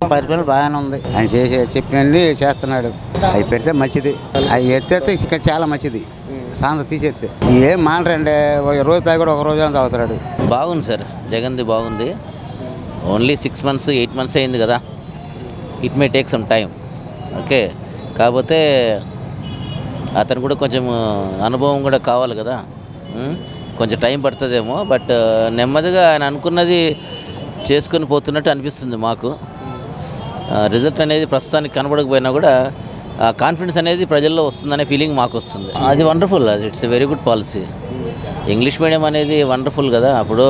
పరిపాలన బాగానే ఉంది ఆయన చేసే చెప్పినన్ని చేస్తున్నాడు అవి పెడితే మంచిది అవి ఎత్తేస్తే ఇంకా చాలా మంచిది సాంత తీసేస్తే ఏం మానరండి ఒక రోజు తాగి కూడా ఒక రోజు తాగుతాడు బాగుంది సార్ జగన్ది బాగుంది only six months eight months అయింది కదా it may take some time okay కాకపోతే అతను కూడా కొంచెం అనుభవం కూడా కావాలి కదా ఉం? కొంచెం టైం పడుతుందేమో బట్ నెమ్మదిగా ఆయన అనుకున్నది చేసుకొని పోతున్నట్టు అనిపిస్తుంది మాకు రిజల్ట్ అనేది ప్రస్తుతానికి కనబడకపోయినా కూడా ఆ కాన్ఫిడెన్స్ అనేది ప్రజల్లో వస్తుందనే ఫీలింగ్ మాకు వస్తుంది అది వండర్ఫుల్ అది it's a very good policy English medium అనేది వండర్ఫుల్ కదా అప్పుడు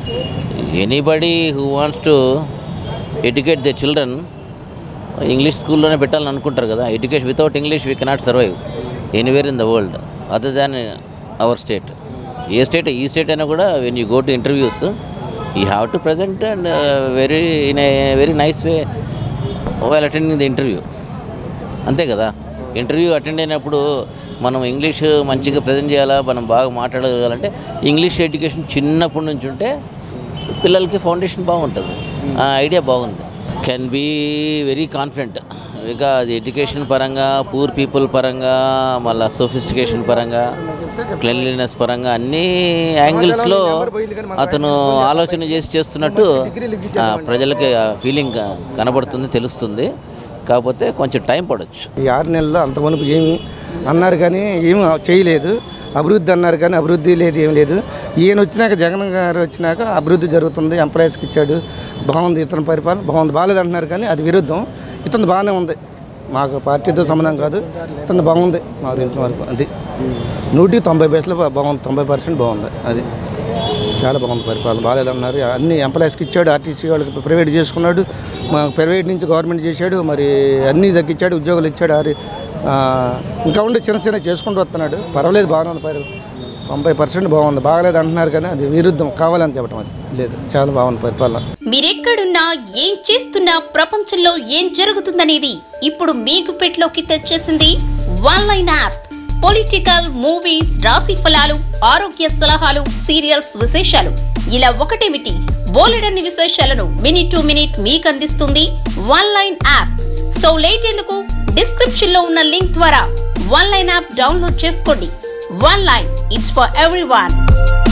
anybody who wants to educate the children English స్కూల్లోనే పెట్టాలని అనుకుంటారు కదా education without English we cannot survive anywhere in the world other than our state ఏ state ఈ state అయినా కూడా when you go to interviews you have to present and very in a very nice way while attending the interview అంతే కదా interview attend అయినప్పుడు మనం English మంచిగా present చేయాలా మనం బాగా మాట్లాడగలంటే ఇంగ్లీష్ ఎడ్యుకేషన్ చిన్నప్పటి నుంచి ఉంటే పిల్లలకి ఫౌండేషన్ బాగుంటుంది ఆ ఐడియా బాగుంది can be very confident because education పరంగా పూర్ పీపుల్ పరంగా మళ్ళీ సోఫిస్టికేషన్ పరంగా క్లెన్లీనెస్ పరంగా అన్ని యాంగిల్స్లో అతను ఆలోచన చేసి చేస్తున్నట్టు ఆ, ప్రజలకి ఫీలింగ్ కనబడుతుంది తెలుస్తుంది కాకపోతే కొంచెం టైం పడవచ్చు ఈ ఆరు నెలల్లో అంత మునుపు ఏమి అన్నారు కానీ ఏమి చేయలేదు అభివృద్ధి అన్నారు కానీ అభివృద్ధి లేదు ఏం లేదు ఈయన వచ్చినాక జగన్ గారు వచ్చినాక అభివృద్ధి జరుగుతుంది ఎంప్లాయీస్కి ఇచ్చాడు బాగుంది ఇతని పరిపాలన బాగుంది బాగాలేదు అంటున్నారు కానీ అది విరుద్ధం ఇతను బాగానే ఉంది మాకు పార్టీతో సంబంధం కాదు ఇతను బాగుంది మాకు తెలిసిన వరకు అది నూటికి తొంభై పైసలు బాగుంది తొంభై పర్సెంట్ బాగుంది అది చాలా బాగుంది పరిపాలన బాగాలేదన్నారు అన్ని ఎంప్లాయీస్కి ఇచ్చాడు ఆర్టీసీ వాళ్ళకి ప్రైవేట్ చేసుకున్నాడు మా ప్రైవేట్ నుంచి గవర్నమెంట్ చేశాడు మరి అన్నీ తగ్గించాడు ఉద్యోగాలు ఇచ్చాడు ఆరి ఆ, ఇంకా ఉండి చిన్న చిన్న చేసుకుంటూ వస్తున్నాడు పర్వాలేదు బాగానే ఉంది పరి తొంభై పర్సెంట్ బాగుంది బాగాలేదు అంటున్నారు కానీ అది విరుద్ధం కావాలని చెప్పడం అది లేదు చాలా బాగుంది పరిపాలన మీరెక్కడున్నా ఏం చేస్తున్నా ప్రపంచంలో ఏం జరుగుతుందనేది ఇప్పుడు మీకు పెట్లోకి తెచ్చేసింది one line app political movies రాశి ఫలాలు ఆరోగ్య సలహాలు సీరియల్స్ విశేషాలు ఇలా ఒకటేమిటి బోలెడన్ని విశేషాలను మినిట్ టు మినిట్ మీకు అందిస్తుంది one line app so late ఎందుకు డిస్క్రిప్షన్ లో ఉన్న లింక్ ద్వారా వన్ లైన్ యాప్ డౌన్లోడ్ చేసుకోండి one line it's for every